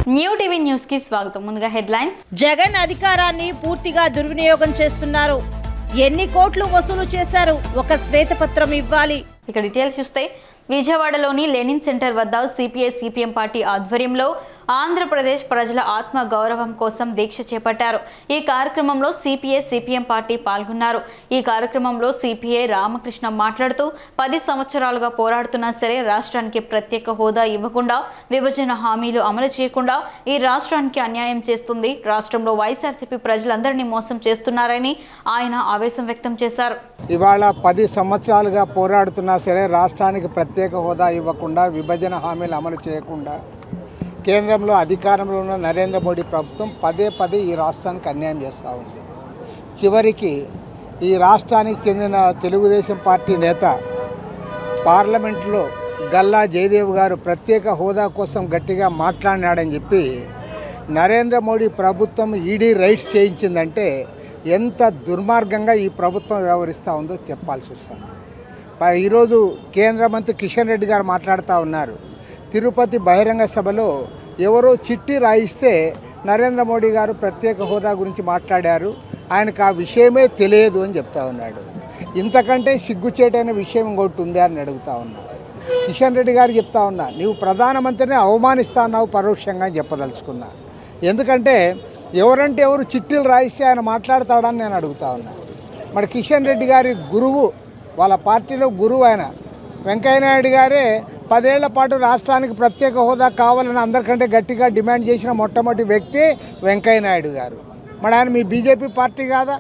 new TV news కి స్వాగతం ముందుగా హెడ్లైన్స్ జగన్ అధికారాన్ని పూర్తిగా దుర్వినియోగం చేస్తున్నారు ఎన్ని కోట్లు వసూలు చేశారు ఒక శ్వేతపత్రం ఇవ్వాలి ఇక డీటెయిల్స్ చూస్తే విజయవాడలోని లెనిన్ సెంటర్ వద్ద సిపిఐ సిపిఎం పార్టీ ఆధ్వర్యంలో ఆంధ్రప్రదేశ్ ప్రజల ఆత్మ గౌరవం కోసం దీక్ష చేపట్టారు ఈ కార్యక్రమంలో సిపిఐ సిపిఎం పార్టీ పాల్గొన్నారు ఈ కార్యక్రమంలో సిపిఐ రామకృష్ణ మాట్లాడుతూ పది సంవత్సరాలుగా పోరాడుతున్నా సరే రాష్ట్రానికి ప్రత్యేక హోదా ఇవ్వకుండా విభజన హామీలు అమలు చేయకుండా ఈ రాష్ట్రానికి అన్యాయం చేస్తుంది రాష్ట్రంలో వైఎస్ఆర్సీపీ ప్రజలందరినీ మోసం చేస్తున్నారని ఆయన ఆవేశం వ్యక్తం చేశారు ఇవాళ పది సంవత్సరాలుగా పోరాడుతున్నా సరే రాష్ట్రానికి ప్రత్యేక హోదా ఇవ్వకుండా విభజన హామీలు అమలు చేయకుండా కేంద్రంలో అధికారంలో ఉన్న నరేంద్ర మోడీ ప్రభుత్వం పదే పదే ఈ రాష్ట్రానికి అన్యాయం చేస్తూ ఉంది చివరికి ఈ రాష్ట్రానికి చెందిన తెలుగుదేశం పార్టీ నేత పార్లమెంట్లో గల్లా జయదేవ్ గారు ప్రత్యేక హోదా కోసం గట్టిగా మాట్లాడినాడని చెప్పి నరేంద్ర మోడీ ప్రభుత్వం ఈడీ రైట్స్ చేయించిందంటే ఎంత దుర్మార్గంగా ఈ ప్రభుత్వం వ్యవహరిస్తూ ఉందో చెప్పాల్సి వస్తుంది ప- ఈరోజు కేంద్ర మంత్రి కిషన్ రెడ్డి గారు మాట్లాడుతూ ఉన్నారు తిరుపతి బహిరంగ సభలో ఎవరో చిట్టి రాయిస్తే నరేంద్ర మోడీ గారు ప్రత్యేక హోదా గురించి మాట్లాడారు ఆయనకు ఆ విషయమే తెలియదు అని చెప్తా ఉన్నాడు ఇంతకంటే సిగ్గుచేటైన విషయం ఇంకోటి ఉందా అని అడుగుతా ఉన్నా కిషన్ రెడ్డి గారు చెప్తా ఉన్నా నీవు ప్రధానమంత్రిని అవమానిస్తా ఉన్నావు పరోక్షంగా అని చెప్పదలుచుకున్నా ఎందుకంటే ఎవరంటే ఎవరు చిట్టీలు రాయిస్తే ఆయన మాట్లాడతాడని నేను అడుగుతా ఉన్నా మరి కిషన్ రెడ్డి గారి గురువు వాళ్ళ పార్టీలో గురువు ఆయన వెంకయ్యనాయుడు గారే పదేళ్ల పాటు రాష్ట్రానికి ప్రత్యేక హోదా కావాలని అందరికంటే గట్టిగా డిమాండ్ చేసిన మొట్టమొదటి వ్యక్తి వెంకయ్యనాయుడు గారు మరి ఆయన మీ బీజేపీ పార్టీ కాదా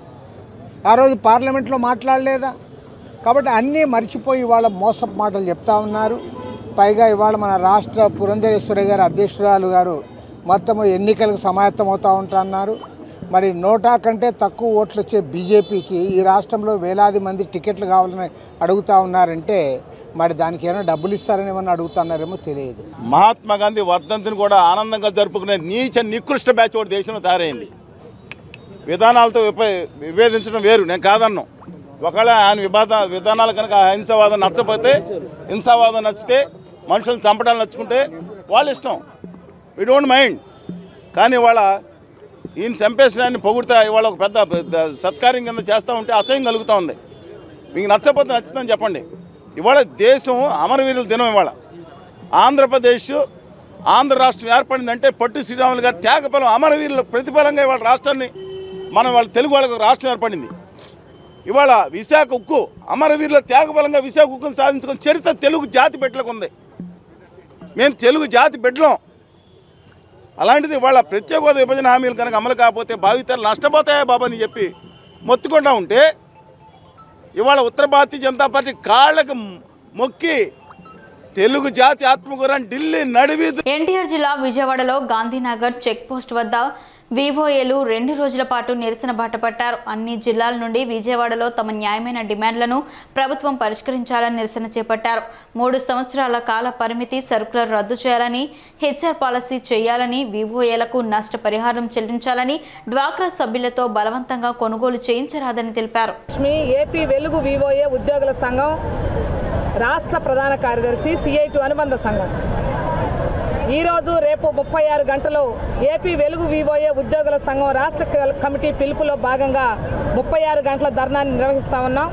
ఆ రోజు పార్లమెంట్లో మాట్లాడలేదా కాబట్టి అన్నీ మర్చిపోయి ఇవాళ మోసపు మాటలు చెప్తా ఉన్నారు పైగా ఇవాళ మన రాష్ట్ర పురంధరేశ్వరి గారు అధ్యక్షురాలు గారు మొత్తము ఎన్నికలకు సమాయత్తం అవుతూ ఉంటున్నారు మరి నోటా కంటే తక్కువ ఓట్లు వచ్చే బీజేపీకి ఈ రాష్ట్రంలో వేలాది మంది టికెట్లు కావాలని అడుగుతా ఉన్నారంటే మరి దానికి ఏమైనా డబ్బులు ఇస్తారని ఏమన్నా అడుగుతున్నారేమో తెలియదు మహాత్మా గాంధీ వర్ధంతిని కూడా ఆనందంగా జరుపుకునే నీచ నికృష్ట బ్యాచ్ ఒకటి దేశంలో తయారైంది విధానాలతో విప విభేదించడం వేరు నేను కాదన్ను ఒకవేళ ఆయన వివాద విధానాలు కనుక అహింసవాదం నచ్చకపోతే హింసావాదం నచ్చితే మనుషులను చంపడాలు నచ్చుకుంటే వాళ్ళ ఇష్టం వి డోంట్ మైండ్ కానీ ఇవాళ ఈయన చంపేసిన పొగుడితే ఇవాళ ఒక పెద్ద పెద్ద సత్కార్యం కింద చేస్తూ ఉంటే అసహ్యం కలుగుతూ ఉంది మీకు నచ్చకపోతే నచ్చుతుందని చెప్పండి ఇవాళ దేశం అమరవీరుల దినం ఇవాళ ఆంధ్రప్రదేశ్ ఆంధ్ర రాష్ట్రం ఏర్పడిందంటే పొట్టి శ్రీరాములు గారి త్యాగఫలం అమరవీరుల ప్రతిఫలంగా ఇవాళ రాష్ట్రాన్ని మనం వాళ్ళ తెలుగు వాళ్ళకు ఒక రాష్ట్రం ఏర్పడింది ఇవాళ విశాఖ ఉక్కు అమరవీరుల త్యాగఫలంగా విశాఖ ఉక్కును సాధించుకున్న చరిత్ర తెలుగు జాతి బిడ్డలకు ఉంది మేము తెలుగు జాతి బిడ్డలం అలాంటిది ఇవాళ ప్రత్యేక హోదా విభజన హామీలు కనుక అమలు కాకపోతే భావితరాలు నష్టపోతాయా బాబా అని చెప్పి మొత్తుకుంటా ఉంటే ఇవాళ ఉత్తర భారతీయ జనతా పార్టీ కాళ్ళకు మొక్కి తెలుగు జాతి ఆత్మగౌరవాన్ని ఢిల్లీ నడివీధు ఎన్టీఆర్ జిల్లా విజయవాడలో గాంధీనగర్ చెక్ పోస్ట్ వద్ద వివోఏలు రెండు రోజుల పాటు నిరసన బాట పట్టారు అన్ని జిల్లాల నుండి విజయవాడలో తమ న్యాయమైన డిమాండ్లను ప్రభుత్వం పరిష్కరించాలని నిరసన చేపట్టారు మూడు సంవత్సరాల కాల పరిమితి సర్కులర్ రద్దు చేయాలని హెచ్ఆర్ పాలసీ చేయాలని వివోఏలకు నష్టపరిహారం చెల్లించాలని డ్వాక్రా సభ్యులతో బలవంతంగా కొనుగోలు చేయించరాదని తెలిపారు లక్ష్మి ఏపీ వెలుగు వివోఏ ఉద్యోగుల సంఘం రాష్ట్ర ప్రధాన కార్యదర్శి సిఐటి అనుబంధ సంఘం ఈరోజు రేపు ముప్పై ఆరు గంటలు ఏపీ వెలుగు వివోఏ ఉద్యోగుల సంఘం రాష్ట్ర క- కమిటీ పిలుపులో భాగంగా ముప్పై ఆరు గంటల ధర్నాన్ని నిర్వహిస్తా ఉన్నాం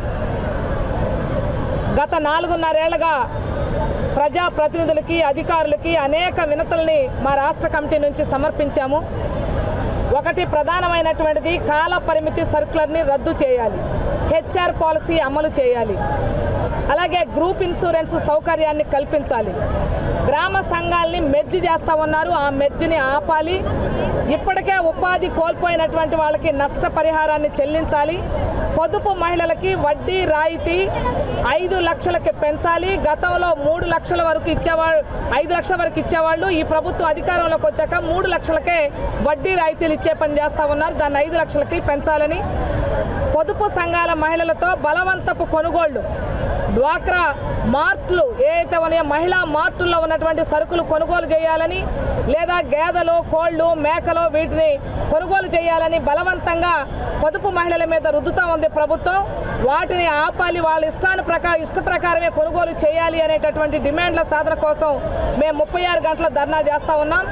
గత నాలుగున్నరేళ్లుగా ప్రజాప్రతినిధులకి అధికారులకి అనేక వినతుల్ని మా రాష్ట్ర కమిటీ నుంచి సమర్పించాము ఒకటి ప్రధానమైనటువంటిది కాల పరిమితి సర్కులర్ని రద్దు చేయాలి హెచ్ఆర్ పాలసీ అమలు చేయాలి అలాగే గ్రూప్ ఇన్సూరెన్స్ సౌకర్యాన్ని కల్పించాలి గ్రామ సంఘాలని మెర్జ్ చేస్తా ఉన్నారు ఆ మెర్జ్ని ఆపాలి ఇప్పటికే ఉపాధి కోల్పోయినటువంటి వాళ్ళకి నష్టపరిహారాన్ని చెల్లించాలి పొదుపు మహిళలకి వడ్డీ రాయితీ ఐదు లక్షలకి పెంచాలి గతంలో మూడు లక్షల వరకు ఇచ్చేవాళ్ళు ఐదు లక్షల వరకు ఇచ్చేవాళ్ళు ఈ ప్రభుత్వం అధికారంలోకి వచ్చాక మూడు లక్షలకే వడ్డీ రాయితీలు ఇచ్చే పని చేస్తూ ఉన్నారు దాన్ని ఐదు లక్షలకి పెంచాలని పొదుపు సంఘాల మహిళలతో బలవంతపు కొనుగోళ్లు డ్వాక్రా మార్ట్లు ఏదైతే ఉన్నాయో మహిళా మార్టుల్లో ఉన్నటువంటి సరుకులు కొనుగోలు చేయాలని లేదా గేదెలు కోళ్ళు మేకలు వీటిని కొనుగోలు చేయాలని బలవంతంగా పొదుపు మహిళల మీద రుద్దుతా ఉంది ప్రభుత్వం వాటిని ఆపాలి వాళ్ళ ఇష్టాను ప్రకారం ఇష్ట ప్రకారమే కొనుగోలు చేయాలి అనేటటువంటి డిమాండ్ల సాధన కోసం మేము ముప్పై ఆరు గంటల ధర్నా చేస్తూ ఉన్నాం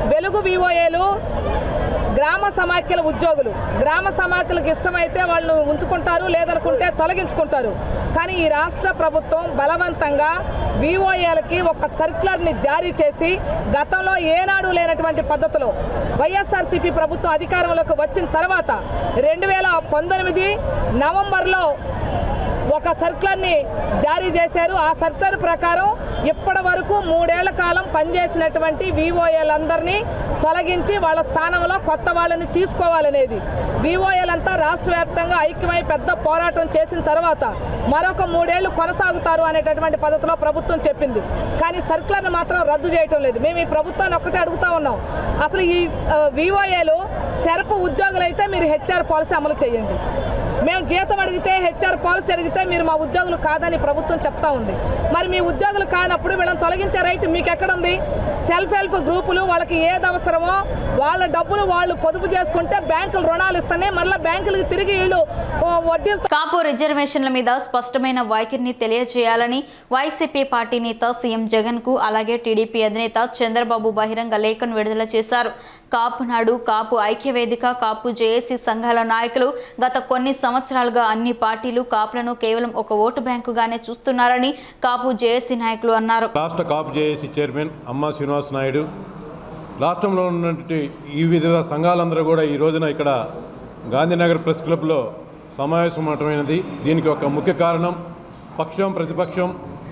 వెలుగు వివోఏలు గ్రామ సమాఖ్యల ఉద్యోగులు గ్రామ సమాఖ్యలకు ఇష్టమైతే వాళ్ళు ఉంచుకుంటారు లేదనుకుంటే తొలగించుకుంటారు కానీ ఈ రాష్ట్ర ప్రభుత్వం బలవంతంగా వివోఏలకి ఒక సర్క్యులర్ని జారీ చేసి గతంలో ఏనాడు లేనటువంటి పద్ధతిలో వైఎస్ఆర్సీపీ ప్రభుత్వం అధికారంలోకి వచ్చిన తర్వాత రెండు వేల పంతొమ్మిది నవంబర్లో ఒక సర్క్యులర్ని జారీ చేశారు ఆ సర్క్యులర్ ప్రకారం ఇప్పటి వరకు మూడేళ్ల కాలం పనిచేసినటువంటి వివోఏలందరినీ తొలగించి వాళ్ళ స్థానంలో కొత్త వాళ్ళని తీసుకోవాలనేది వివోఏల్ అంతా రాష్ట్ర వ్యాప్తంగా ఐక్యమై పెద్ద పోరాటం చేసిన తర్వాత మరొక మూడేళ్లు కొనసాగుతారు అనేటటువంటి పద్ధతిలో ప్రభుత్వం చెప్పింది కానీ సర్క్యులర్ని మాత్రం రద్దు చేయటం లేదు మేము ఈ ప్రభుత్వాన్ని ఒక్కటే అడుగుతా ఉన్నాం అసలు ఈ వివోఏలు సెరపు ఉద్యోగులైతే మీరు హెచ్ఆర్ పాలసీ అమలు చేయండి మేము జీతం అడిగితే హెచ్ఆర్ పాలసీ అడిగితే మీరు మా ఉద్యోగులు కాదని ప్రభుత్వం చెప్తా ఉంది మరి మీ ఉద్యోగులు కానప్పుడు వీళ్ళని తొలగించే రైట్ మీకు ఎక్కడుంది సెల్ఫ్ హెల్ప్ గ్రూపులు వాళ్ళకి ఏది అవసరమో వాళ్ళ డబ్బులు వాళ్ళు పొదుపు చేసుకుంటే బ్యాంకులు రుణాలు ఇస్తానే మళ్ళీ బ్యాంకులకు తిరిగి వీళ్ళు ఓ, వడ్డీలు కాపు రిజర్వేషన్ల మీద స్పష్టమైన వైఖరిని తెలియజేయాలని వైసీపీ పార్టీ నేత సీఎం జగన్ కు అలాగే టీడీపీ అధినేత చంద్రబాబు బహిరంగ లేఖను విడుదల చేశారు కాపు నాడు కాపు ఐక్యవేదిక కాపు జేఏసీ సంఘాల నాయకులు గత కొన్ని సంవత్సరాలుగా అన్ని పార్టీలు కాపులను కేవలం ఒక ఓటు బ్యాంకుగానే చూస్తున్నారని కాపు జేఏసీ నాయకులు అన్నారు రాష్ట్ర కాపు జేఏసీ చైర్మన్ అమ్మా శ్రీనివాస్ నాయుడు రాష్ట్రంలో ఉన్నటువంటి ఈ వివిధ సంఘాలందరూ కూడా ఈ రోజున ఇక్కడ గాంధీనగర్ ప్రెస్ క్లబ్లో సమావేశమవటమైనది దీనికి ఒక ముఖ్య కారణం పక్షం ప్రతిపక్షం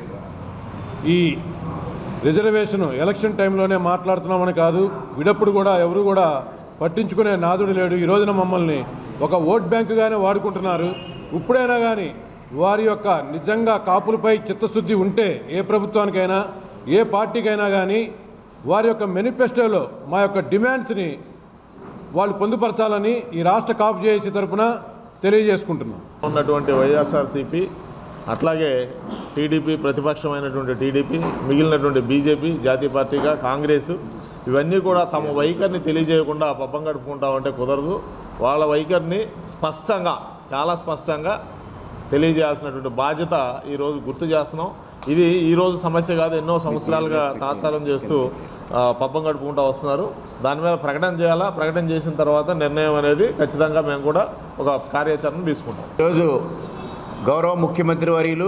ఈ రిజర్వేషన్ ఎలక్షన్ టైంలోనే మాట్లాడుతున్నామని కాదు విడప్పుడు కూడా ఎవరు కూడా పట్టించుకునే నాదుడు లేడు ఈ రోజున మమ్మల్ని ఒక ఓట్ బ్యాంకుగానే వాడుకుంటున్నారు ఇప్పుడైనా కానీ వారి యొక్క నిజంగా కాపులపై చిత్తశుద్ధి ఉంటే ఏ ప్రభుత్వానికైనా ఏ పార్టీకైనా కానీ వారి యొక్క మేనిఫెస్టోలో మా యొక్క డిమాండ్స్ని వాళ్ళు పొందుపరచాలని ఈ రాష్ట్ర కాపు జేఏసీ తరపున తెలియజేసుకుంటున్నాం ఉన్నటువంటి వైఎస్ఆర్సీపీ అట్లాగే టీడీపీ ప్రతిపక్షమైనటువంటి టీడీపీ మిగిలినటువంటి బీజేపీ జాతీయ పార్టీగా కాంగ్రెస్ ఇవన్నీ కూడా తమ వైఖరిని తెలియజేయకుండా పబ్బం గడుపుకుంటామంటే కుదరదు వాళ్ళ వైఖరిని స్పష్టంగా చాలా స్పష్టంగా తెలియజేయాల్సినటువంటి బాధ్యత ఈరోజు గుర్తు చేస్తున్నాం ఇది ఈరోజు సమస్య కాదు ఎన్నో సంవత్సరాలుగా తాత్సారం చేస్తూ ఆ, పబ్బం గడుపుకుంటూ వస్తున్నారు దాని మీద ప్రకటన చేయాలా ప్రకటన చేసిన తర్వాత నిర్ణయం అనేది ఖచ్చితంగా మేము కూడా ఒక కార్యాచరణ తీసుకుంటాం ఈరోజు గౌరవ ముఖ్యమంత్రి వర్యులు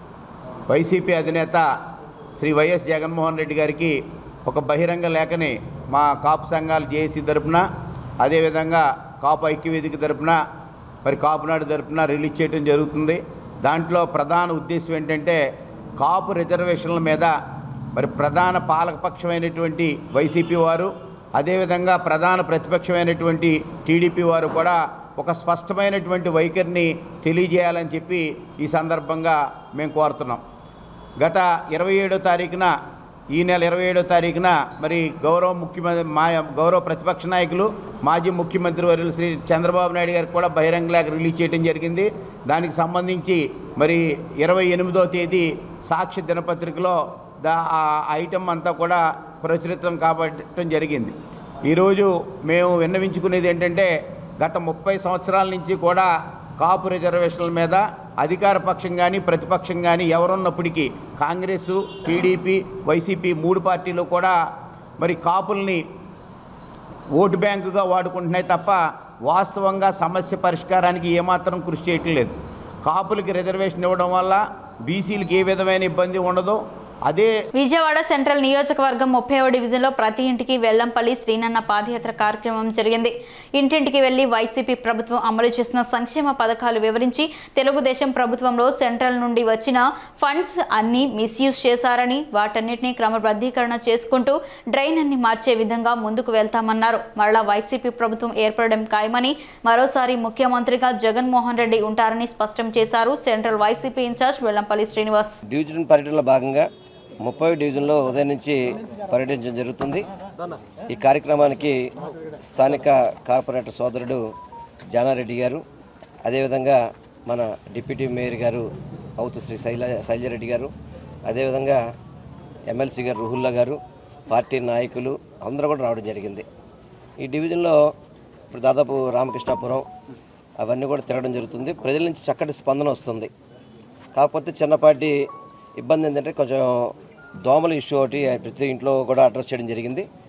వైసీపీ అధినేత శ్రీ వైఎస్ జగన్మోహన్ రెడ్డి గారికి ఒక బహిరంగ లేఖని మా కాపు సంఘాలు జేఏసీ తరపున అదేవిధంగా కాపు ఐక్యవేదిక తరపున మరి కాపునాడు తరపున రిలీజ్ చేయడం జరుగుతుంది దాంట్లో ప్రధాన ఉద్దేశం ఏంటంటే కాపు రిజర్వేషన్ల మీద మరి ప్రధాన పాలకపక్షమైనటువంటి వైసీపీ వారు అదేవిధంగా ప్రధాన ప్రతిపక్షమైనటువంటి టీడీపీ వారు కూడా ఒక స్పష్టమైనటువంటి వైఖరిని తెలియజేయాలని చెప్పి ఈ సందర్భంగా మేము కోరుతున్నాం గత ఇరవై ఏడో తారీఖున ఈ నెల ఇరవై ఏడో తారీఖున మరి గౌరవ ముఖ్యమంత్రి మా గౌరవ ప్రతిపక్ష నాయకులు మాజీ ముఖ్యమంత్రి వర్యులు శ్రీ చంద్రబాబు నాయుడు గారికి కూడా బహిరంగ లేఖ రిలీజ్ చేయడం జరిగింది దానికి సంబంధించి మరి ఇరవై ఎనిమిదో తేదీ సాక్షి దినపత్రికలో దా ఆ ఐటమ్ అంతా కూడా ప్రచురితం కాబట్టడం జరిగింది ఈరోజు మేము విన్నవించుకునేది ఏంటంటే గత ముప్పై సంవత్సరాల నుంచి కూడా కాపు రిజర్వేషన్ల మీద అధికార పక్షం కానీ ప్రతిపక్షం కానీ ఎవరున్నప్పటికీ కాంగ్రెస్ టీడీపీ వైసీపీ మూడు పార్టీలు కూడా మరి కాపుల్ని ఓటు బ్యాంకుగా వాడుకుంటున్నాయి తప్ప వాస్తవంగా సమస్య పరిష్కారానికి ఏమాత్రం కృషి చేయటం లేదు కాపులకి రిజర్వేషన్ ఇవ్వడం వల్ల బీసీలకు ఏ విధమైన ఇబ్బంది ఉండదు అదే విజయవాడ సెంట్రల్ నియోజకవర్గం ముప్పై డివిజన్లో ప్రతి ఇంటికి వెల్లంపల్లి శ్రీనన్న పాదయాత్ర కార్యక్రమం జరిగింది ఇంటింటికి వెళ్లి వైసీపీ ప్రభుత్వం అమలు చేసిన సంక్షేమ పథకాలు వివరించి తెలుగుదేశం ప్రభుత్వంలో సెంట్రల్ నుండి వచ్చిన ఫండ్స్ అన్ని మిస్యూజ్ చేశారని వాటన్నిటిని క్రమబద్ధీకరణ చేసుకుంటూ డ్రైన్ అన్ని మార్చే విధంగా ముందుకు వెళ్తామన్నారు మరలా వైసీపీ ప్రభుత్వం ఏర్పడడం ఖాయమని మరోసారి ముఖ్యమంత్రిగా జగన్మోహన్ రెడ్డి ఉంటారని స్పష్టం చేశారు central YCP in-charge Vellampalli Srinivas division పర్యటనలో భాగంగా ముప్పై డివిజన్లో ఉదయం నుంచి పర్యటించడం జరుగుతుంది ఈ కార్యక్రమానికి స్థానిక కార్పొరేటర్ సోదరుడు జానారెడ్డి గారు అదేవిధంగా మన డిప్యూటీ మేయర్ గారు అవుతు శ్రీ శైల శైలజరెడ్డి గారు అదేవిధంగా ఎమ్మెల్సీ గారు రుహుల్లా గారు పార్టీ నాయకులు అందరూ కూడా రావడం జరిగింది ఈ డివిజన్లో ఇప్పుడు దాదాపు రామకృష్ణాపురం అవన్నీ కూడా తిరగడం జరుగుతుంది ప్రజల నుంచి చక్కటి స్పందన వస్తుంది కాకపోతే చిన్నపాటి ఇబ్బంది ఏంటంటే కొంచెం దోమల ఇష్యూ ఒకటి ప్రతి ఇంట్లో కూడా అడ్రస్ చేయడం జరిగింది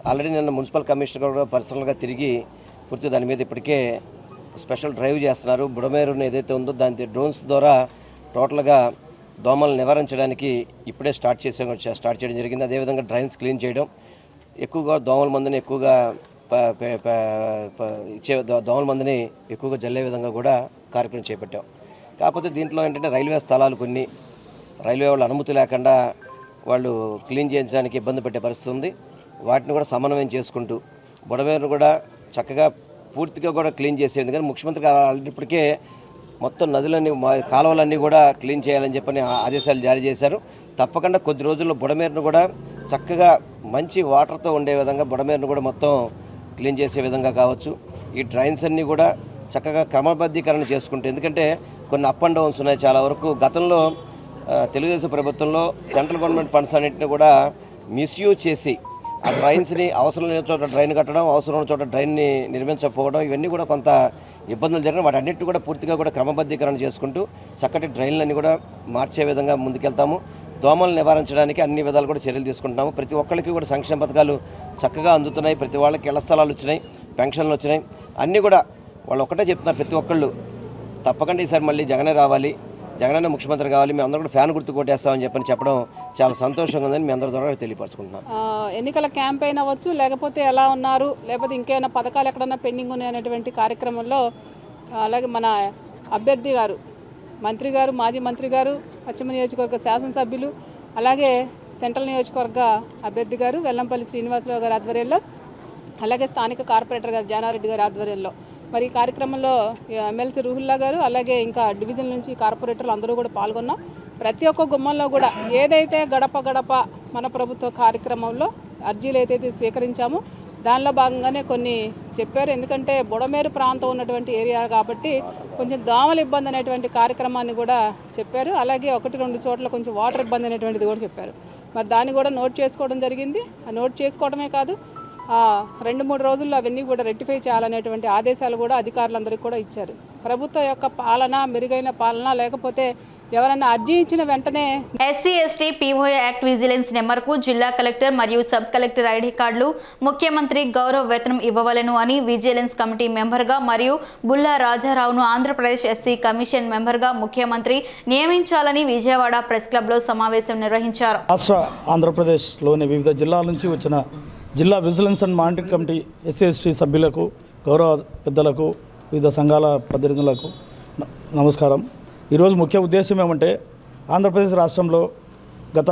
ఆల్రెడీ నిన్న మున్సిపల్ కమిషనర్ కూడా పర్సనల్గా తిరిగి పూర్తి దాని మీద ఇప్పటికే స్పెషల్ డ్రైవ్ చేస్తున్నారు బుడమేరుని ఏదైతే ఉందో దాని డ్రోన్స్ ద్వారా టోటల్గా దోమలు నివారించడానికి ఇప్పుడే స్టార్ట్ చేసే స్టార్ట్ చేయడం జరిగింది అదేవిధంగా డ్రైన్స్ క్లీన్ చేయడం ఎక్కువగా దోమల మందుని ఎక్కువగా ప- ప- ప- ప- ఇచ్చే దో- దోమల మందుని ఎక్కువగా జల్లే విధంగా కూడా కార్యక్రమం చేపట్టాం కాకపోతే దీంట్లో ఏంటంటే రైల్వే స్థలాలు కొన్ని రైల్వే వాళ్ళు అనుమతి లేకుండా వాళ్ళు క్లీన్ చేయించడానికి ఇబ్బంది పెట్టే పరిస్థితి ఉంది వాటిని కూడా సమన్వయం చేసుకుంటూ బుడమేరును కూడా చక్కగా పూర్తిగా కూడా క్లీన్ చేసే ఎందుకంటే ముఖ్యమంత్రి గారు ఆల్రెడీ ఇప్పటికే మొత్తం నదులన్నీ మా- కాలువలన్నీ కూడా క్లీన్ చేయాలని చెప్పని ఆ- ఆదేశాలు జారీ చేశారు తప్పకుండా కొద్ది రోజుల్లో బుడమేరును కూడా చక్కగా మంచి వాటర్తో ఉండే విధంగా బుడమేరును కూడా మొత్తం క్లీన్ చేసే విధంగా కావచ్చు ఈ డ్రైన్స్ అన్నీ కూడా చక్కగా క్రమబద్ధీకరణ చేసుకుంటే ఎందుకంటే కొన్ని అప్ అండ్ డౌన్స్ ఉన్నాయి చాలా వరకు గతంలో ఆ, తెలుగుదేశం ప్రభుత్వంలో సెంట్రల్ గవర్నమెంట్ ఫండ్స్ అన్నింటిని కూడా మిస్యూజ్ చేసి ఆ డ్రైన్స్ని అవసరం లేని చోట డ్రైన్ కట్టడం అవసరం ఉన్న చోట డ్రైన్ని నిర్మించకపోవడం ఇవన్నీ కూడా కొంత ఇబ్బందులు జరిగిన వాటి అన్నింటి కూడా పూర్తిగా కూడా క్రమబద్ధీకరణ చేసుకుంటూ చక్కటి డ్రైన్లన్నీ కూడా మార్చే విధంగా ముందుకెళ్తాము దోమలు నివారించడానికి అన్ని విధాలు కూడా చర్యలు తీసుకుంటున్నాము ప్రతి ఒక్కరికి కూడా సంక్షేమ పథకాలు చక్కగా అందుతున్నాయి ప్రతి వాళ్ళకి ఇళ్ల స్థలాలు వచ్చినాయి పెన్షన్లు వచ్చినాయి అన్నీ కూడా వాళ్ళు ఒకటే చెప్తున్నారు ప్రతి ఒక్కళ్ళు తప్పకుండా ఈసారి మళ్ళీ జగనే రావాలి జగనన్న ముఖ్యమంత్రి కావాలి మేము అందరూ కూడా ఫ్యాన్ గుర్తు కొట్టేస్తామని చెప్పని చెప్పడం చాలా సంతోషంగా ఉందని మీ అందరి ద్వారా తెలియపరచుకుంటున్నాం ఆ, ఎన్నికల క్యాంపెయిన్ అవ్వచ్చు లేకపోతే ఎలా ఉన్నారు లేకపోతే ఇంకేమైనా పథకాలు ఎక్కడన్నా పెండింగ్ ఉన్నాయనేటువంటి కార్యక్రమంలో ఆ, అలాగే మన అభ్యర్థి గారు మంత్రి గారు మాజీ మంత్రి గారు పశ్చిమ నియోజకవర్గ శాసనసభ్యులు అలాగే సెంట్రల్ నియోజకవర్గ అభ్యర్థి గారు వెల్లంపల్లి శ్రీనివాసరావు గారి ఆధ్వర్యంలో అలాగే స్థానిక కార్పొరేటర్ గారు జానారెడ్డి గారి ఆధ్వర్యంలో మరి ఈ కార్యక్రమంలో ఎమ్మెల్సీ రూహుల్లా గారు అలాగే ఇంకా డివిజన్ నుంచి కార్పొరేటర్లు అందరూ కూడా పాల్గొన్నాం ప్రతి ఒక్క గుమ్మంలో కూడా ఏదైతే గడప గడప మన ప్రభుత్వ కార్యక్రమంలో అర్జీలు ఏదైతే స్వీకరించామో దానిలో భాగంగానే కొన్ని చెప్పారు ఎందుకంటే బుడమేరు ప్రాంతం ఉన్నటువంటి ఏరియా కాబట్టి కొంచెం దోమల ఇబ్బంది అనేటువంటి కార్యక్రమాన్ని కూడా చెప్పారు అలాగే ఒకటి రెండు చోట్ల కొంచెం వాటర్ ఇబ్బంది అనేటువంటిది కూడా చెప్పారు మరి దాన్ని కూడా నోట్ చేసుకోవడం జరిగింది ఆ నోట్ చేసుకోవడమే కాదు ఆ, రెండు మూడు రోజుల్లో అవన్నీ కూడా రెక్టిఫై చేయాలనేటువంటి ఆదేశాలు కూడా అధికారులందరికీ కూడా ఇచ్చారు ప్రభుత్వం యొక్క పాలన మెరుగైన పాలన లేకపోతే ఎవరైనా అర్జీ ఇచ్చిన వెంటనే SC ST POA act vigilance నెంబర్కు జిల్లా కలెక్టర్ మరియు సబ్ కలెక్టర్ ఐడి కార్డులు ముఖ్యమంత్రి గౌరవ వేతనం ఇవ్వవలను అని విజిలెన్స్ కమిటీ మెంబర్గా మరియు బుల్లా రాజారావును ఆంధ్రప్రదేశ్ ఎస్సీ కమిషన్ మెంబర్గా ముఖ్యమంత్రి నియమించాలని విజయవాడ ప్రెస్ క్లబ్లో సమావేశం నిర్వహించారు రాష్ట్ర ఆంధ్రప్రదేశ్లోని వివిధ జిల్లాల నుంచి వచ్చిన జిల్లా vigilance and monitoring committee SC ST సభ్యులకు గౌరవ పెద్దలకు వివిధ సంఘాల ప్రతినిధులకు న- నమస్కారం ఈరోజు ముఖ్య ఉద్దేశం ఏమంటే ఆంధ్రప్రదేశ్ రాష్ట్రంలో గత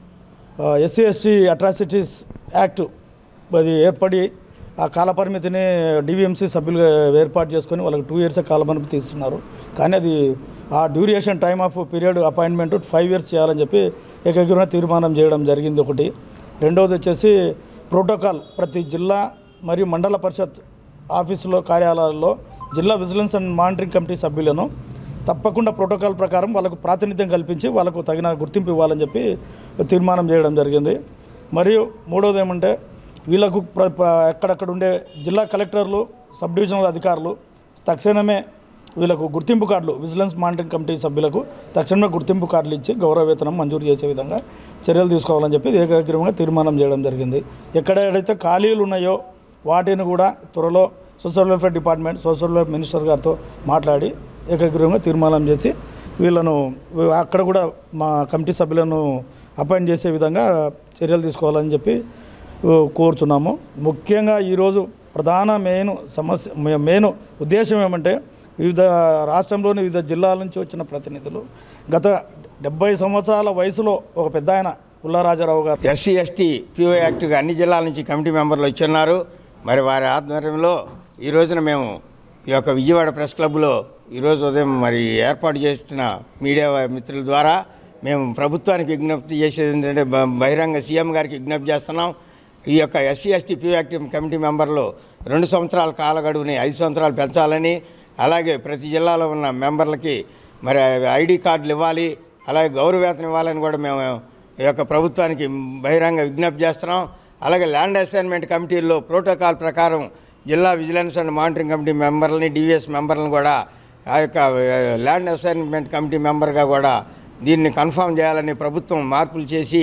ఎస్సీ ఎస్టీ అట్రాసిటీస్ యాక్ట్ అది ఏర్పడి ఆ కాలపరిమితిని డివిఎంసీ సభ్యులుగా ఏర్పాటు చేసుకొని వాళ్ళకి టూ ఇయర్స్ కాలపరిమితి ఇస్తున్నారు కానీ అది ఆ duration time of period appointment five years చేయాలని చెప్పి ఏకగ్రీవ తీర్మానం చేయడం జరిగింది ఒకటి రెండవది వచ్చేసి ప్రోటోకాల్ ప్రతి జిల్లా మరియు మండల పరిషత్ ఆఫీసులో కార్యాలయాల్లో జిల్లా విజిలెన్స్ అండ్ మానిటరింగ్ కమిటీ సభ్యులను తప్పకుండా ప్రోటోకాల్ ప్రకారం వాళ్ళకు ప్రాతినిధ్యం కల్పించి వాళ్ళకు తగిన గుర్తింపు ఇవ్వాలని చెప్పి తీర్మానం చేయడం జరిగింది మరియు మూడవది ఏమంటే వీళ్ళకు ప్ర ప్ర- ఎక్కడెక్కడ ఉండే జిల్లా కలెక్టర్లు సబ్ డివిజనల్ అధికారులు తక్షణమే వీళ్ళకు గుర్తింపు కార్డులు విజిలెన్స్ మానిటరింగ్ కమిటీ సభ్యులకు తక్షణమే గుర్తింపు కార్డులు ఇచ్చి గౌరవ వేతనం మంజూరు చేసే విధంగా చర్యలు తీసుకోవాలని చెప్పి ఏకగ్రీవంగా తీర్మానం చేయడం జరిగింది ఎక్కడెక్కడైతే ఖాళీలు ఉన్నాయో వాటిని కూడా త్వరలో social welfare department social welfare minister గారితో మాట్లాడి ఏకగ్రీవంగా తీర్మానం చేసి వీళ్ళను అక్కడ కూడా మా కమిటీ సభ్యులను అపాయింట్ చేసే విధంగా చర్యలు తీసుకోవాలని చెప్పి ఆ, కోరుచున్నాము ముఖ్యంగా ఈరోజు ప్రధాన మెయిన్ సమస్య మే- మెయిన్ ఉద్దేశం ఏమంటే వివిధ రాష్ట్రంలోని వివిధ జిల్లాల నుంచి వచ్చిన ప్రతినిధులు గత డెబ్బై సంవత్సరాల వయసులో ఒక పెద్ద ఆయన పుల్లారాజారావు గారు ఎస్సీ ఎస్టీ పిఓ యాక్ట్గా అన్ని జిల్లాల నుంచి కమిటీ మెంబర్లు వచ్చున్నారు మరి వారి ఆధ్వర్యంలో ఈ రోజున మేము ఈ యొక్క విజయవాడ ప్రెస్ క్లబ్లో ఈరోజు ఉదయం మరి ఏర్పాటు చేస్తున్న మీడియా మిత్రుల ద్వారా మేము ప్రభుత్వానికి విజ్ఞప్తి చేసేది ఏంటంటే బ- బహిరంగ సీఎం గారికి విజ్ఞప్తి చేస్తున్నాం ఈ యొక్క SC ST PO act committee మెంబర్లు రెండు సంవత్సరాల కాల గడువుని ఐదు సంవత్సరాలు పెంచాలని అలాగే ప్రతి జిల్లాలో ఉన్న మెంబర్లకి మరి ఐడి కార్డులు ఇవ్వాలి అలాగే గౌరవవేతనం ఇవ్వాలని కూడా మేము ఈ యొక్క ప్రభుత్వానికి బహిరంగ విజ్ఞప్తి చేస్తున్నాం అలాగే ల్యాండ్ అసైన్మెంట్ కమిటీల్లో ప్రోటోకాల్ ప్రకారం జిల్లా విజిలెన్స్ అండ్ మానిటరింగ్ కమిటీ మెంబర్లని డివిఎస్ మెంబర్లను కూడా ఆ యొక్క ఆ, ల్యాండ్ అసైన్మెంట్ కమిటీ మెంబర్గా కూడా దీన్ని కన్ఫర్మ్ చేయాలని ప్రభుత్వం మార్పులు చేసి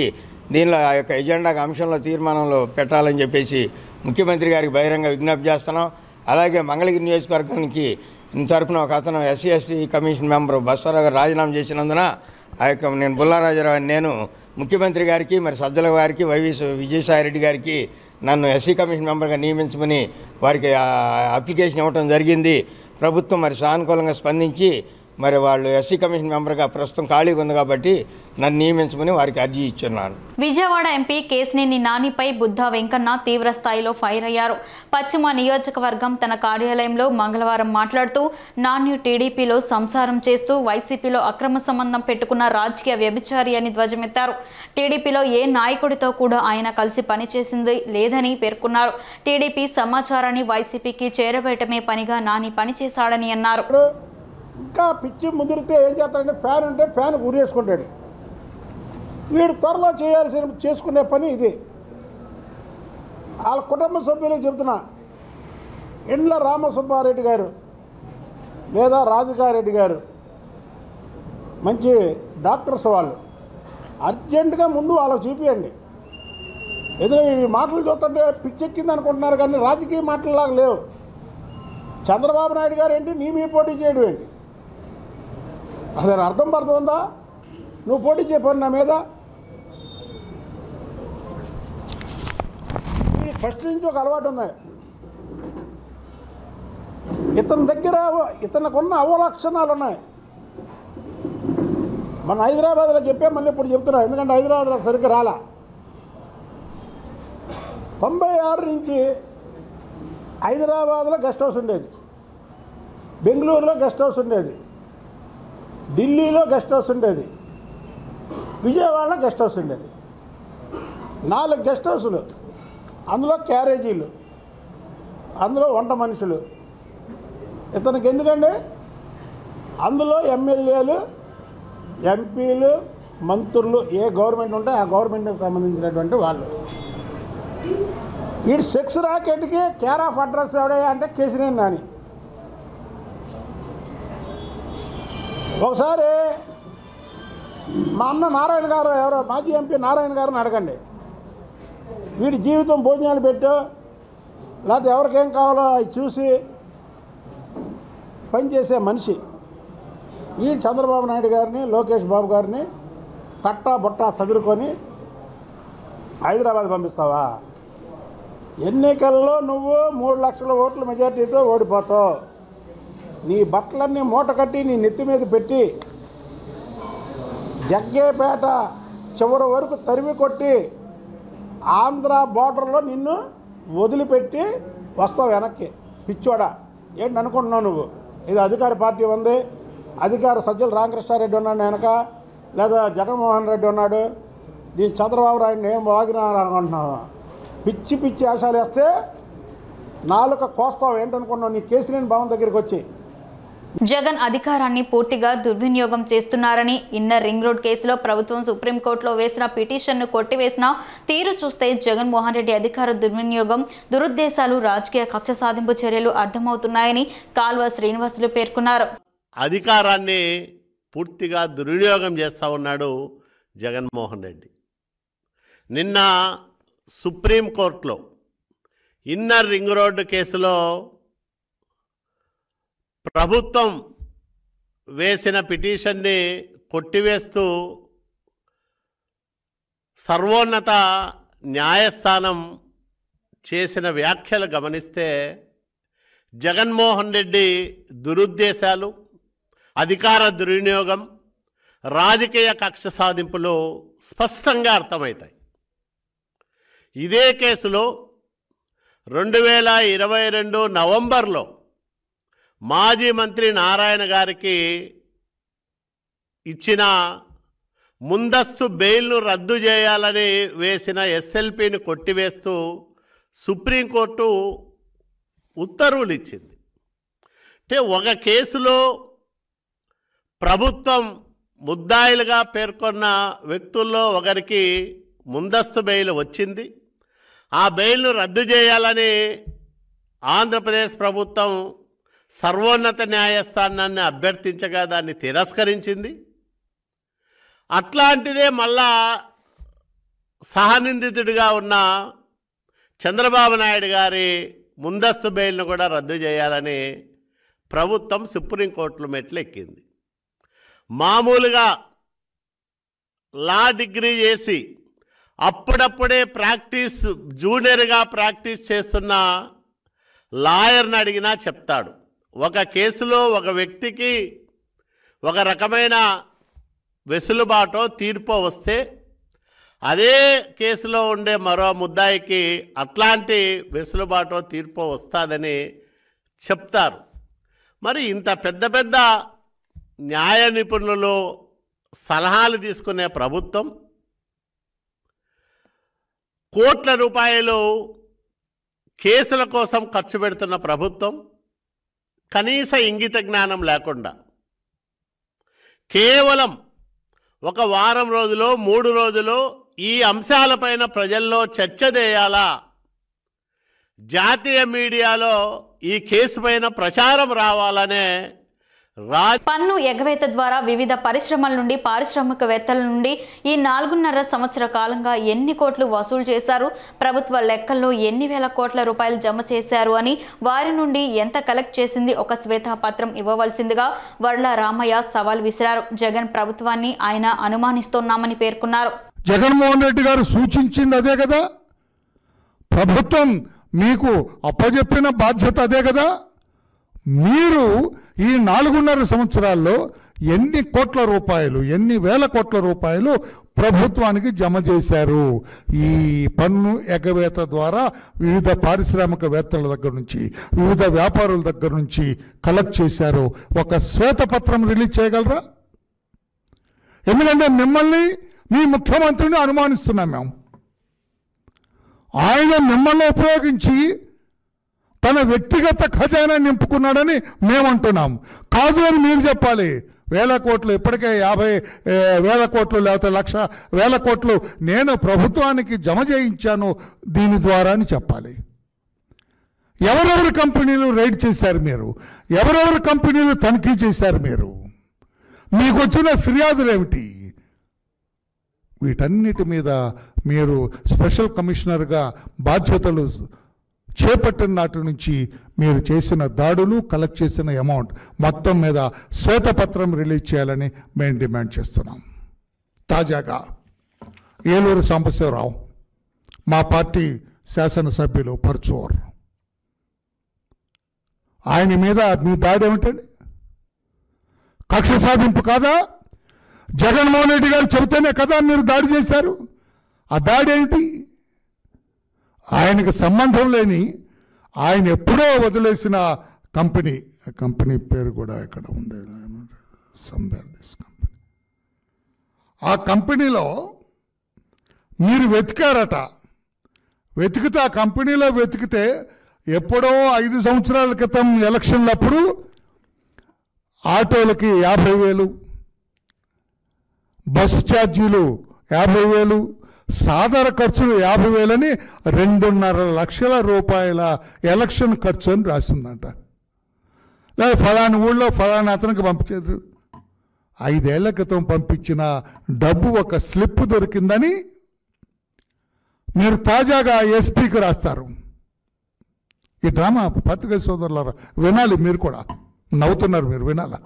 దీనిలో ఆ యొక్క ఎజెండాకు అంశంలో తీర్మానంలో పెట్టాలని చెప్పేసి ముఖ్యమంత్రి గారికి బహిరంగ విజ్ఞప్తి చేస్తున్నాం అలాగే మంగళగిరి నియోజకవర్గానికి తరపున ఒక అతను ఎస్సీ ఎస్టీ కమిషన్ మెంబర్ బస్వరావు గారు రాజీనామా చేసినందున ఆ యొక్క నేను బుల్లారాజరావు అని నేను ముఖ్యమంత్రి గారికి మరి సజ్జల గారికి వైవి విజయసాయిరెడ్డి గారికి నన్ను ఎస్సీ కమిషన్ మెంబర్గా నియమించమని వారికి ఆ అప్లికేషన్ ఇవ్వడం జరిగింది ప్రభుత్వం మరి సానుకూలంగా స్పందించి మరి వాళ్ళు ఎస్సీ కమిషన్ మెంబర్గా ప్రస్తుతం ఖాళీగా ఉంది కాబట్టి నన్ను నియమించమని వారికి అర్జీ ఇచ్చున్నాను విజయవాడ ఎంపీ కేసినేని నానిపై బుద్ధ వెంకన్న తీవ్ర స్థాయిలో ఫైర్ అయ్యారు పశ్చిమ నియోజకవర్గం తన కార్యాలయంలో మంగళవారం మాట్లాడుతూ నాని టీడీపీలో సంసారం చేస్తూ వైసీపీలో అక్రమ సంబంధం పెట్టుకున్న రాజకీయ వ్యభిచారి అని ధ్వజమెత్తారు టీడీపీలో ఏ నాయకుడితో కూడా ఆయన కలిసి పనిచేసింది లేదని పేర్కొన్నారు టీడీపీ సమాచారాన్ని వైసీపీకి చేరవేయటమే పనిగా నాని పనిచేశాడని అన్నారు ఇంకా పిచ్చి ముదిరితే ఏం చేస్తాడంటే ఫ్యాన్ ఉంటే ఫ్యాన్ ఉరేసుకుంటాడు వీడు త్వరలో చేయాల్సిన చేసుకునే పని ఇది వాళ్ళ కుటుంబ సభ్యులకు చెప్తున్నా ఇండ్ల రామసుబ్బారెడ్డి గారు లేదా రాధికారెడ్డి గారు మంచి డాక్టర్స్ వాళ్ళు అర్జెంటుగా ముందు వాళ్ళకి చూపించండి ఏదో ఈ మాటలు చూస్తుంటే పిచ్చెక్కింది అనుకుంటున్నారు కానీ రాజకీయ మాటలలాగా లేవు చంద్రబాబు నాయుడు గారు ఏంటి నీ మీ పోటీ చేయడం ఏంటి అసలు అర్థం పర్థం ఉందా నువ్వు పోటీ చేయపోయి నా మీద ఈ ఫస్ట్ నుంచి ఒక అలవాటు ఉంది ఇతని దగ్గర ఇతనికి అవలక్షణాలు ఉన్నాయి మన హైదరాబాద్లో చెప్పే మళ్ళీ ఇప్పుడు చెప్తున్నా ఎందుకంటే హైదరాబాద్లో సరిగ్గా రాలా తొంభై ఆరు నుంచి హైదరాబాద్లో గెస్ట్ హౌస్ ఉండేది బెంగళూరులో గెస్ట్ హౌస్ ఉండేది ఢిల్లీలో గెస్ట్ హౌస్ ఉండేది విజయవాడలో గెస్ట్ హౌస్ ఉండేది నాలుగు గెస్ట్ హౌసులు అందులో క్యారేజీలు అందులో వంట మనుషులు ఇతనికి ఎందుకండి అందులో ఎమ్మెల్యేలు ఎంపీలు మంత్రులు ఏ గవర్నమెంట్ ఉంటే ఆ గవర్నమెంట్కి సంబంధించినటువంటి వాళ్ళు వీడు సెక్స్ రాకెట్కి కేర్ ఆఫ్ అడ్రస్ ఎవడయ్యా అంటే కేసీఆర్ నాని ఒకసారి మా అన్న నారాయణ గారు ఎవరో మాజీ ఎంపీ నారాయణ గారిని అడగండి వీడి జీవితం భోజనాలు పెట్టు లేకపోతే ఎవరికేం కావాలో అవి చూసి పనిచేసే మనిషి ఈ చంద్రబాబు నాయుడు గారిని లోకేష్ బాబు గారిని తట్టా బుట్టా చదురుకొని హైదరాబాద్ పంపిస్తావా ఎన్నికల్లో నువ్వు మూడు లక్షల ఓట్ల మెజార్టీతో ఓడిపోతావు నీ బట్టలన్నీ మూట కట్టి నీ నెత్తి మీద పెట్టి జగ్గేపేట చివరి వరకు తరిమి కొట్టి ఆంధ్ర బార్డర్లో నిన్ను వదిలిపెట్టి వస్తావు వెనక్కి పిచ్చోడా ఏంటి అనుకుంటున్నావు నువ్వు ఇది అధికార పార్టీ ఉంది అధికార సజ్జల రామకృష్ణారెడ్డి ఉన్నాడు వెనక లేదా జగన్మోహన్ రెడ్డి ఉన్నాడు నేను చంద్రబాబు నాయుడిని ఏం వాగినా అనుకుంటున్నావు పిచ్చి పిచ్చి ఆశాలు వేస్తే నాలుక కోస్తావు ఏంటనుకున్నావు నీ కేసీనేని భవన్ దగ్గరికి వచ్చి జగన్ అధికారాన్ని పూర్తిగా దుర్వినియోగం చేస్తున్నారని ఇన్నర్ రింగ్ రోడ్ కేసులో ప్రభుత్వం సుప్రీంకోర్టులో వేసిన పిటిషన్ను కొట్టివేసిన తీరు చూస్తే జగన్మోహన్ రెడ్డి అధికార దుర్వినియోగం దురుద్దేశాలు రాజకీయ కక్ష సాధింపు చర్యలు అర్థమవుతున్నాయని కాల్వ శ్రీనివాసులు పేర్కొన్నారు అధికారాన్ని పూర్తిగా దుర్వినియోగం చేస్తూ ఉన్నాడు జగన్మోహన్ రెడ్డి నిన్న సుప్రీంకోర్టులో ఇన్నర్ రింగ్ రోడ్డు కేసులో ప్రభుత్వం వేసిన పిటిషన్ని కొట్టివేస్తూ సర్వోన్నత న్యాయస్థానం చేసిన వ్యాఖ్యలు గమనిస్తే జగన్మోహన్ రెడ్డి దురుద్దేశాలు అధికార దుర్వినియోగం రాజకీయ కక్ష సాధింపులు స్పష్టంగా అర్థమవుతాయి ఇదే కేసులో రెండు వేల ఇరవై రెండు నవంబర్లో మాజీ మంత్రి నారాయణ గారికి ఇచ్చిన ముందస్తు బెయిల్ను రద్దు చేయాలని వేసిన ఎస్ఎల్పిని కొట్టివేస్తూ సుప్రీంకోర్టు ఉత్తర్వులు ఇచ్చింది అంటే ఒక కేసులో ప్రభుత్వం ముద్దాయిలుగా పేర్కొన్న వ్యక్తుల్లో ఒకరికి ముందస్తు బెయిల్ వచ్చింది ఆ బెయిల్ను రద్దు చేయాలని ఆంధ్రప్రదేశ్ ప్రభుత్వం సర్వోన్నత న్యాయస్థానాన్ని అభ్యర్థించగా దాన్ని తిరస్కరించింది అట్లాంటిదే మళ్ళా సహనిందితుడిగా ఉన్న చంద్రబాబు నాయుడు గారి ముందస్తు బెయిల్ను కూడా రద్దు చేయాలని ప్రభుత్వం సుప్రీంకోర్టులో మెట్లు ఎక్కింది మామూలుగా లా డిగ్రీ చేసి అప్పుడప్పుడే ప్రాక్టీస్ జూనియర్గా ప్రాక్టీస్ చేస్తున్న లాయర్ని అడిగినా చెప్తాడు ఒక కేసులో ఒక వ్యక్తికి ఒక రకమైన వెసులుబాటో తీర్పో వస్తే అదే కేసులో ఉండే మరో ముద్దాయికి అట్లాంటి వెసులుబాటో తీర్పో వస్తుందని చెప్తారు మరి ఇంత పెద్ద పెద్ద న్యాయ నిపుణులు సలహాలు తీసుకునే ప్రభుత్వం కోట్ల రూపాయలు కేసుల కోసం ఖర్చు పెడుతున్న ప్రభుత్వం కనీస ఇంగిత జ్ఞానం లేకుండా కేవలం ఒక వారం రోజులు మూడు రోజులు ఈ అంశాలపైన ప్రజల్లో చర్చ చేయాలా జాతీయ మీడియాలో ఈ కేసు పైన ప్రచారం రావాలనే రా పన్ను ఎగవేత ద్వారా వివిధ పరిశ్రమల నుండి పారిశ్రామికవేత్తల నుండి ఈ నాలుగున్నర సంవత్సర కాలంగా ఎన్ని కోట్లు వసూలు చేశారు ప్రభుత్వ లెక్కల్లో ఎన్ని వేల కోట్ల రూపాయలు జమ చేశారు అని వారి నుండి ఎంత కలెక్ట్ చేసింది ఒక శ్వేతపత్రం ఇవ్వవలసిందిగా వర్ల రామయ్య సవాల్ విసిరారు జగన్ ప్రభుత్వాన్ని ఆయన అనుమానిస్తున్నామని పేర్కొన్నారు జగన్మోహన్ రెడ్డి గారు సూచించింది అదే కదా ప్రభుత్వం మీకు అప్పజెప్పిన బాధ్యత అదే కదా మీరు ఈ నాలుగున్నర సంవత్సరాల్లో ఎన్ని కోట్ల రూపాయలు ఎన్ని వేల కోట్ల రూపాయలు ప్రభుత్వానికి జమ చేశారు ఈ పన్ను ఎగవేత ద్వారా వివిధ పారిశ్రామికవేత్తల దగ్గర నుంచి వివిధ వ్యాపారుల దగ్గర నుంచి కలెక్ట్ చేశారు ఒక శ్వేతపత్రం రిలీజ్ చేయగలరా ఎందుకంటే మిమ్మల్ని మీ ముఖ్యమంత్రిని అనుమానిస్తున్నాం మేము ఆయన మిమ్మల్ని ఉపయోగించి తన వ్యక్తిగత ఖజానా నింపుకున్నాడని మేమంటున్నాం కాదు అని మీరు చెప్పాలి వేల కోట్లు ఇప్పటికే యాభై ఏ, వేల కోట్లు లేకపోతే లక్ష వేల కోట్లు నేను ప్రభుత్వానికి జమ చేయించాను దీని ద్వారా అని చెప్పాలి ఎవరెవరి కంపెనీలు రైడ్ చేశారు మీరు ఎవరెవరి కంపెనీలు తనిఖీ చేశారు మీరు మీకు వచ్చిన ఫిర్యాదులు ఏమిటి వీటన్నిటి మీద మీరు స్పెషల్ కమిషనర్గా బాధ్యతలు చేపట్టిన నాటి నుంచి మీరు చేసిన దాడులు కలెక్ట్ చేసిన అమౌంట్ మొత్తం మీద శ్వేతపత్రం రిలీజ్ చేయాలని మేము డిమాండ్ చేస్తున్నాం తాజాగా ఏలూరు సాంబశివరావు మా పార్టీ శాసనసభ్యులు పర్చూర్ ఆయన మీద మీ దాడి ఏమిటండి కక్ష సాధింపు కాదా జగన్మోహన్ రెడ్డి గారు చెబితేనే కదా మీరు దాడి చేశారు ఆ దాడి ఏంటి ఆయనకు సంబంధం లేని ఆయన ఎప్పుడో వదిలేసిన కంపెనీ ఆ కంపెనీ పేరు కూడా ఇక్కడ ఉంది సంబేర్ దిస్ కంపెనీ ఆ కంపెనీలో మీరు వెతికారట వెతికితే ఆ కంపెనీలో వెతికితే ఎప్పుడో ఐదు సంవత్సరాల క్రితం ఎలక్షన్లప్పుడు ఆటోలకి యాభై వేలు బస్సు ఛార్జీలు యాభై వేలు సాధారణ ఖర్చులు యాభై వేలని రెండున్నర లక్షల రూపాయల ఎలక్షన్ ఖర్చు అని రాసిందంట లేదా ఫలాని ఊళ్ళో ఫలానా అతనికి పంపించారు ఐదేళ్ల క్రితం పంపించిన డబ్బు ఒక స్లిప్ దొరికిందని మీరు తాజాగా ఎస్పీకి రాస్తారు ఈ డ్రామా పత్రికా సోదరులారా వినాలి మీరు కూడా నవ్వుతున్నారు మీరు వినాలా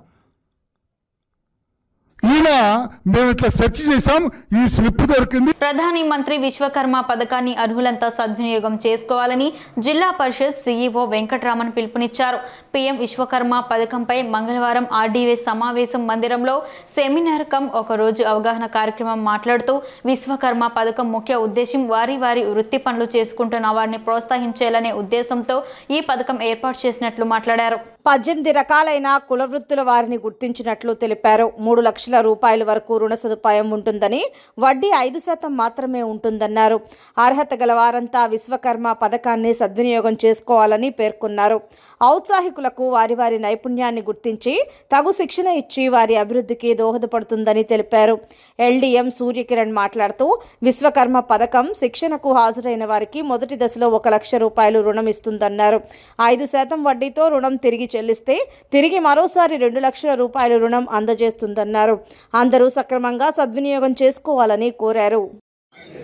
ఈయన మేము ఇట్లా సెర్చ్ చేసాం ఈ స్లిప్ దొరికింది ప్రధాని మంత్రి విశ్వకర్మ పథకాన్ని అర్హులంతా సద్వినియోగం చేసుకోవాలని జిల్లా పరిషత్ సీఈఓ వెంకటరామన్ పిలుపునిచ్చారు పీఎం విశ్వకర్మ పథకంపై మంగళవారం ఆర్డీవే సమావేశం మందిరంలో సెమినార్ కమ్ ఒక రోజు అవగాహన కార్యక్రమం మాట్లాడుతూ విశ్వకర్మ పథకం ముఖ్య ఉద్దేశం వారి వారి వృత్తి పనులు చేసుకుంటున్న వారిని ప్రోత్సహించాలనే ఉద్దేశంతో ఈ పథకం ఏర్పాటు చేసినట్లు మాట్లాడారు పద్దెనిమిది రకాలైన కుల వృత్తుల వారిని గుర్తించినట్లు తెలిపారు మూడు లక్షల రూపాయల వరకు రుణ సదుపాయం ఉంటుందని వడ్డీ ఐదు శాతం మాత్రమే ఉంటుందన్నారు అర్హత గల వారంతా విశ్వకర్మ పథకాన్ని సద్వినియోగం చేసుకోవాలని పేర్కొన్నారు ఔత్సాహికులకు వారి వారి నైపుణ్యాన్ని గుర్తించి తగు శిక్షణ ఇచ్చి వారి అభివృద్ధికి దోహదపడుతుందని తెలిపారు ఎల్డీఎం సూర్యకిరణ్ మాట్లాడుతూ విశ్వకర్మ పథకం శిక్షణకు హాజరైన వారికి మొదటి దశలో ఒక లక్ష రూపాయలు రుణం ఇస్తుందన్నారు ఐదు శాతం వడ్డీతో రుణం తిరిగి చెల్లిస్తే తిరిగి మరోసారి రెండు లక్షల రూపాయలు రుణం అందజేస్తుందన్నారు అందరూ సక్రమంగా సద్వినియోగం చేసుకోవాలని కోరారు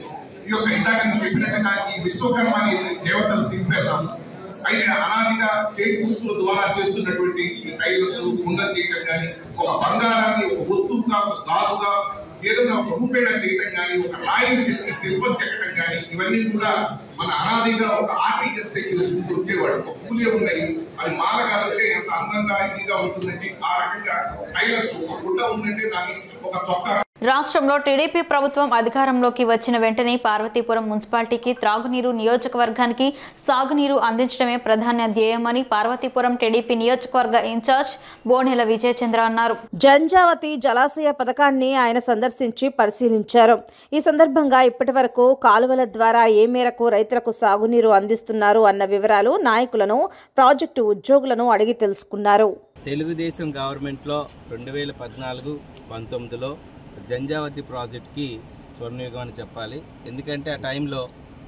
ఈ యొక్క ఇందాక నేను చెప్పినట్టుగా ఈ విశ్వకర్మ అనే దేవతలు శిల్పేద్దాం అయితే అనాదిగా చేతి పుస్తుల ద్వారా చేస్తున్నటువంటి ఈ టైలర్స్ కుందలు చేయటం కానీ ఒక బంగారాన్ని ఒక వస్తువుగా ఒక గాజుగా ఏదైనా ఒక రూపేణ చేయటం కానీ ఒక రాయిని చెక్కి శిల్పం చెక్కడం కానీ ఇవన్నీ కూడా మన అనాదిగా ఒక ఆర్టికల్సే చేసుకుంటూ వచ్చేవాడు ఒక పూలే ఉన్నాయి అది మాలగాలంటే ఎంత అందంగా ఇదిగా ఉంటుందంటే ఆ రకంగా టైలర్స్ ఒక గుడ్డ ఉందంటే దాన్ని ఒక చొక్కా రాష్ట్రంలో టీడీపీ ప్రభుత్వం అధికారంలోకి వచ్చిన వెంటనే పార్వతీపురం మున్సిపాలిటీకి త్రాగునీరు నియోజకవర్గానికి సాగునీరు అందించడమే ప్రధాన ధ్యేయమని పార్వతీపురం టీడీపీ నియోజకవర్గ ఇన్ఛార్జ్ బోనెల విజయచంద్ర అన్నారు జంజావతి జలాశయ పథకాన్ని ఆయన సందర్శించి పరిశీలించారు ఈ సందర్భంగా ఇప్పటి వరకు కాలువల ద్వారా ఏ మేరకు రైతులకు సాగునీరు అందిస్తున్నారు అన్న వివరాలు నాయకులను ప్రాజెక్టు ఉద్యోగులను అడిగి తెలుసుకున్నారు తెలుగుదేశం గవర్నమెంట్లో రెండు వేల పద్నాలుగు పంతొమ్మిదిలో జంజావతి ప్రాజెక్ట్కి స్వర్ణయుగం అని చెప్పాలి ఎందుకంటే ఆ టైంలో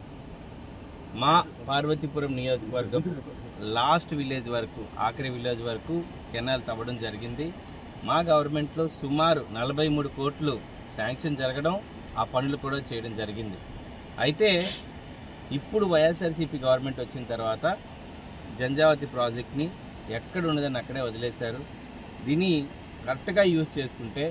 మా పార్వతీపురం నియోజకవర్గం లాస్ట్ విలేజ్ వరకు ఆఖరి విలేజ్ వరకు కెనాల్ తవ్వడం జరిగింది మా గవర్నమెంట్లో సుమారు నలభై మూడు కోట్లు శాంక్షన్ జరగడం ఆ పనులు కూడా చేయడం జరిగింది అయితే ఇప్పుడు వైఎస్ఆర్సీపీ గవర్నమెంట్ వచ్చిన తర్వాత జంజావతి ప్రాజెక్ట్ని ఎక్కడ ఉన్నదని అక్కడే వదిలేశారు దీన్ని కరెక్ట్గా యూజ్ చేసుకుంటే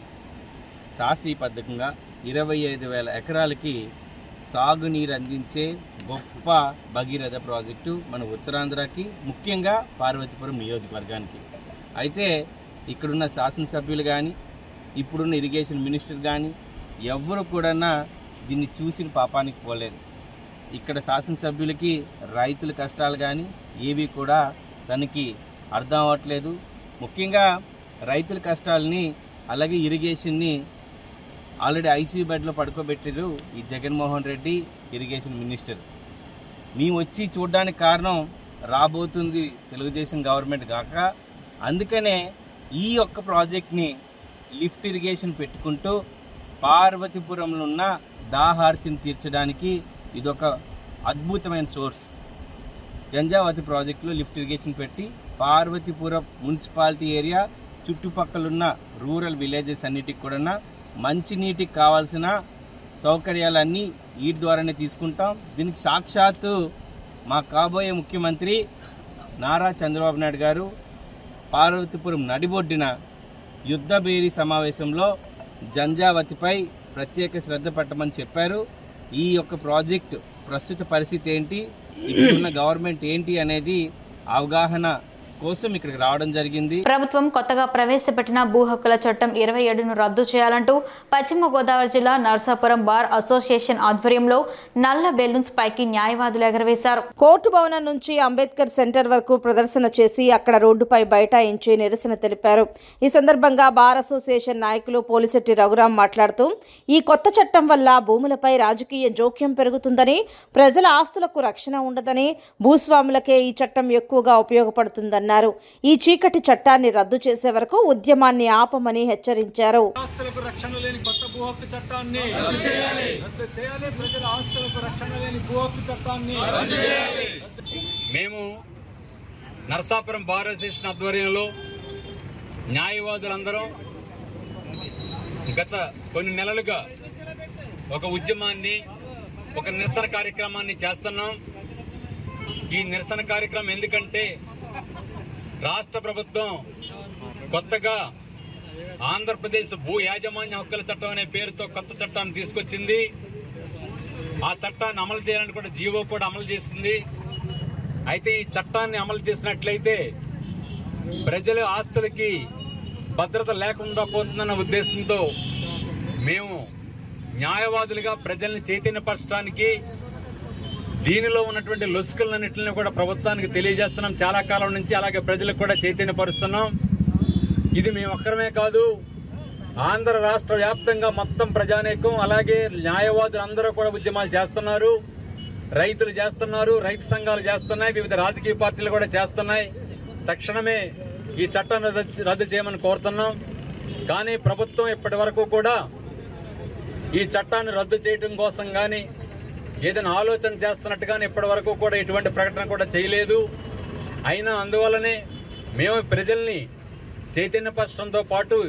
శాస్త్రీయబద్ధంగా ఇరవై ఐదు వేల ఎకరాలకి సాగునీరు అందించే గొప్ప భగీరథ ప్రాజెక్టు మన ఉత్తరాంధ్రకి ముఖ్యంగా పార్వతీపురం నియోజకవర్గానికి అయితే ఇక్కడున్న శాసనసభ్యులు కానీ ఇప్పుడున్న ఇరిగేషన్ మినిస్టర్ కానీ ఎవరు కూడా దీన్ని చూసిన పాపానికి పోలేదు ఇక్కడ శాసనసభ్యులకి రైతుల కష్టాలు కానీ ఏవి కూడా తనకి అర్థం అవ్వట్లేదు ముఖ్యంగా రైతుల కష్టాలని అలాగే ఇరిగేషన్ని ఆల్రెడీ ఐసీయూ బెడ్లో పడుకోబెట్టారు ఈ జగన్మోహన్ రెడ్డి ఇరిగేషన్ మినిస్టర్ మేము వచ్చి చూడడానికి కారణం రాబోతుంది తెలుగుదేశం గవర్నమెంట్ కాక అందుకనే ఈ యొక్క ప్రాజెక్ట్ని లిఫ్ట్ ఇరిగేషన్ పెట్టుకుంటూ పార్వతీపురంలో ఉన్న దాహార్తిని తీర్చడానికి ఇదొక అద్భుతమైన సోర్స్ జంజావతి ప్రాజెక్టులో లిఫ్ట్ ఇరిగేషన్ పెట్టి పార్వతీపురం మున్సిపాలిటీ ఏరియా చుట్టుపక్కలున్న రూరల్ విలేజెస్ అన్నిటికి కూడా మంచినీటికి కావాల్సిన సౌకర్యాలన్నీ వీటి ద్వారానే తీసుకుంటాం దీనికి సాక్షాత్తు మా కాబోయే ముఖ్యమంత్రి నారా చంద్రబాబు నాయుడు గారు పార్వతీపురం నడిబొడ్డిన యుద్ధబేరీ సమావేశంలో జంజావతిపై ప్రత్యేక శ్రద్ధ పెట్టమని చెప్పారు ఈ యొక్క ప్రాజెక్ట్ ప్రస్తుత పరిస్థితి ఏంటి ఇప్పుడున్న గవర్నమెంట్ ఏంటి అనేది అవగాహన కోసం ఇక్కడికి రావడం జరిగింది ప్రభుత్వం కొత్తగా ప్రవేశపెట్టిన భూ హక్కుల చట్టం ఇరవై ఏడును రద్దు చేయాలంటూ పశ్చిమ గోదావరి జిల్లా నర్సాపురం బార్ అసోసియేషన్ ఆధ్వర్యంలో నల్ల బెలూన్స్ పైకి న్యాయవాదులు ఎగరవేశారు కోర్టు భవనం నుంచి అంబేద్కర్ సెంటర్ వరకు ప్రదర్శన చేసి అక్కడ రోడ్డుపై బైఠాయించి నిరసన తెలిపారు ఈ సందర్భంగా బార్ అసోసియేషన్ నాయకులు పోలిశెట్టి రఘురాం మాట్లాడుతూ ఈ కొత్త చట్టం వల్ల భూములపై రాజకీయ జోక్యం పెరుగుతుందని ప్రజల ఆస్తులకు రక్షణ ఉండదని భూస్వాములకే ఈ చట్టం ఎక్కువగా ఉపయోగపడుతుందన్నారు ఈ చీకటి చట్టాన్ని రద్దు చేసే వరకు ఉద్యమాన్ని ఆపమని హెచ్చరించారు ఆస్తులకు రక్షణ లేని కొత్త భూ హక్కు చట్టాన్ని రద్దు చేయాలి ప్రజల ఆస్తులకు రక్షణ లేని భూ హక్కు చట్టాన్ని మేము నరసాపురం బార్ అసోసియేషన్ ఆధ్వర్యంలో న్యాయవాదులందరం గత కొన్ని నెలలుగా ఒక ఉద్యమాన్ని ఒక నిరసన కార్యక్రమాన్ని చేస్తున్నాం ఈ నిరసన కార్యక్రమం ఎందుకంటే రాష్ట్ర ప్రభుత్వం కొత్తగా ఆంధ్రప్రదేశ్ భూ యాజమాన్య హక్కుల చట్టం అనే పేరుతో కొత్త చట్టాన్ని తీసుకొచ్చింది ఆ చట్టాన్ని అమలు చేయాలని కూడా జీవో కూడా అమలు చేసింది అయితే ఈ చట్టాన్ని అమలు చేసినట్లయితే ప్రజల ఆస్తులకి భద్రత లేకుండా పోతుందన్న ఉద్దేశంతో మేము న్యాయవాదులుగా ప్రజల్ని చైతన్యపరచడానికి దీనిలో ఉన్నటువంటి లొసుకలన్నింటిని కూడా ప్రభుత్వానికి తెలియజేస్తున్నాం చాలా కాలం నుంచి అలాగే ప్రజలకు కూడా చైతన్యపరుస్తున్నాం ఇది మేము ఒక్కరమే కాదు ఆంధ్ర రాష్ట్ర వ్యాప్తంగా మొత్తం ప్రజానేకం అలాగే న్యాయవాదులు అందరూ కూడా ఉద్యమాలు చేస్తున్నారు రైతులు చేస్తున్నారు రైతు సంఘాలు చేస్తున్నాయి వివిధ రాజకీయ పార్టీలు కూడా చేస్తున్నాయి తక్షణమే ఈ చట్టాన్ని రద్దు రద్దు చేయమని కోరుతున్నాం కానీ ప్రభుత్వం ఇప్పటి వరకు కూడా ఈ చట్టాన్ని రద్దు చేయడం కోసం కానీ ఏదైనా ఆలోచన చేస్తున్నట్టుగానే ఇప్పటి వరకు కూడా ఎటువంటి ప్రకటన కూడా చేయలేదు అయినా అందువల్లనే మేము ప్రజల్ని చైతన్యపరచడంతో పాటు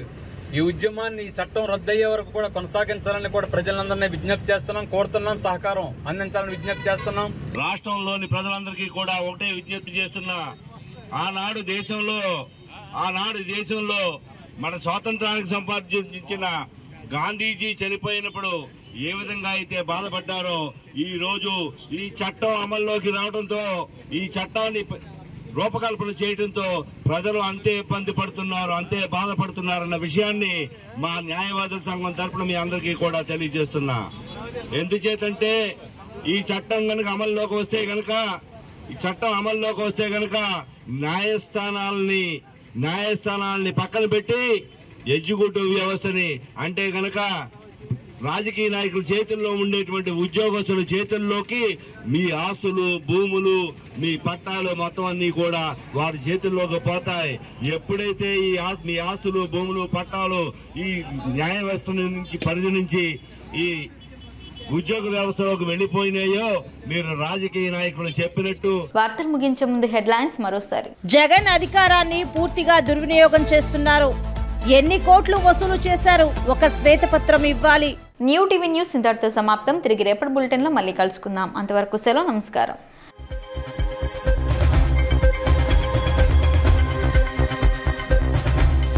ఈ ఉద్యమాన్ని ఈ చట్టం రద్దయ్యే వరకు కూడా కొనసాగించాలని కూడా ప్రజలందరినీ విజ్ఞప్తి చేస్తున్నాం కోరుతున్నాం సహకారం అందించాలని విజ్ఞప్తి చేస్తున్నాం రాష్ట్రంలోని ప్రజలందరికీ కూడా ఒకటే విజ్ఞప్తి చేస్తున్నా ఆనాడు దేశంలో ఆనాడు దేశంలో మన స్వాతంత్రానికి సంపాదించిన గాంధీజీ చనిపోయినప్పుడు ఏ విధంగా అయితే బాధపడ్డారో ఈ రోజు ఈ చట్టం అమల్లోకి రావడంతో ఈ చట్టాన్ని ప- రూపకల్పన చేయడంతో ప్రజలు అంతే ఇబ్బంది పడుతున్నారు అంతే బాధపడుతున్నారన్న విషయాన్ని మా న్యాయవాదుల సంఘం తరపున మీ అందరికీ కూడా తెలియజేస్తున్నా ఎందుచేతంటే ఈ చట్టం కనుక అమల్లోకి వస్తే గనుక ఈ చట్టం అమల్లోకి వస్తే గనుక న్యాయస్థానాలని న్యాయస్థానాలని పక్కన పెట్టి ఎగ్జిక్యూటివ్ వ్యవస్థని అంటే గనక రాజకీయ నాయకుల చేతుల్లో ఉండేటువంటి ఉద్యోగస్తుల చేతుల్లోకి మీ ఆస్తులు భూములు మీ పట్టాలు మొత్తం అన్ని కూడా వారి చేతుల్లోకి పోతాయి ఎప్పుడైతే ఈ ఆస్- మీ ఆస్తులు భూములు పట్టాలు ఈ న్యాయ వ్యవస్థ నుంచి పరిధి నుంచి ఈ ఉద్యోగ వ్యవస్థలోకి వెళ్ళిపోయినాయో మీరు రాజకీయ నాయకులు చెప్పినట్టు వార్తలు ముగించే ముందు హెడ్లైన్స్ మరోసారి జగన్ అధికారాన్ని పూర్తిగా దుర్వినియోగం చేస్తున్నారు ఎన్ని కోట్లు వసూలు చేశారు ఒక శ్వేతపత్రం ఇవ్వాలి న్యూ టీవీ న్యూస్ ఇంతటితో సమాప్తం తిరిగి రేపటి బులెటిన్లో మళ్ళీ కలుసుకుందాం అంతవరకు సెలవు నమస్కారం